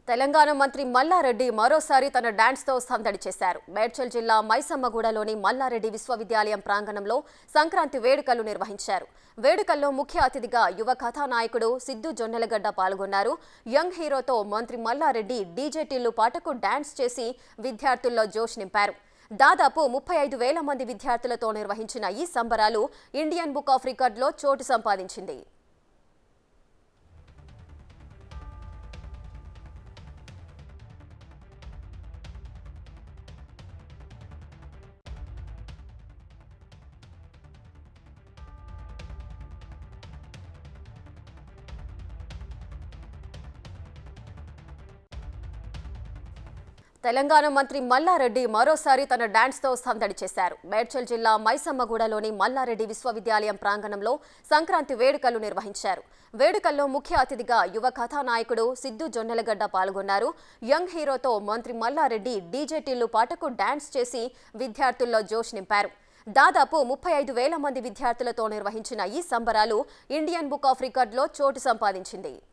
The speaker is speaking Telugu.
తెలంగాణ మంత్రి మల్లారెడ్డి మరోసారి తన డాన్స్తో సందడి చేశారు మేడ్చల్ జిల్లా మైసమ్మగూడలోని మల్లారెడ్డి విశ్వవిద్యాలయం ప్రాంగణంలో సంక్రాంతి వేడుకలు నిర్వహించారు వేడుకల్లో ముఖ్య అతిథిగా యువ కథానాయకుడు సిద్ధు జొన్నలగడ్డ పాల్గొన్నారు యంగ్ హీరోతో మంత్రి మల్లారెడ్డి డీజే టిల్లు పాటకు డాన్స్ చేసి విద్యార్థుల్లో జోష్ నింపారు దాదాపు ముప్పై ఐదు వేల మంది విద్యార్థులతో నిర్వహించిన ఈ సంబరాలు ఇండియన్ బుక్ ఆఫ్ రికార్డులో చోటు సంపాదించింది తెలంగాణ మంత్రి మల్లారెడ్డి మరోసారి తన డాన్స్తో సందడి చేశారు మేడ్చల్ జిల్లా మైసమ్మగూడలోని మల్లారెడ్డి విశ్వవిద్యాలయం ప్రాంగణంలో సంక్రాంతి వేడుకలు నిర్వహించారు వేడుకల్లో ముఖ్య అతిథిగా యువ కథానాయకుడు సిద్ధు జొన్నలగడ్డ పాల్గొన్నారు యంగ్ హీరోతో మంత్రి మల్లారెడ్డి డీజే టిల్లు పాటకు డాన్స్ చేసి విద్యార్థుల్లో జోష్ నింపారు దాదాపు ముప్పై ఐదు వేల మంది విద్యార్థులతో నిర్వహించిన ఈ సంబరాలు ఇండియన్ బుక్ ఆఫ్ రికార్డులో చోటు సంపాదించింది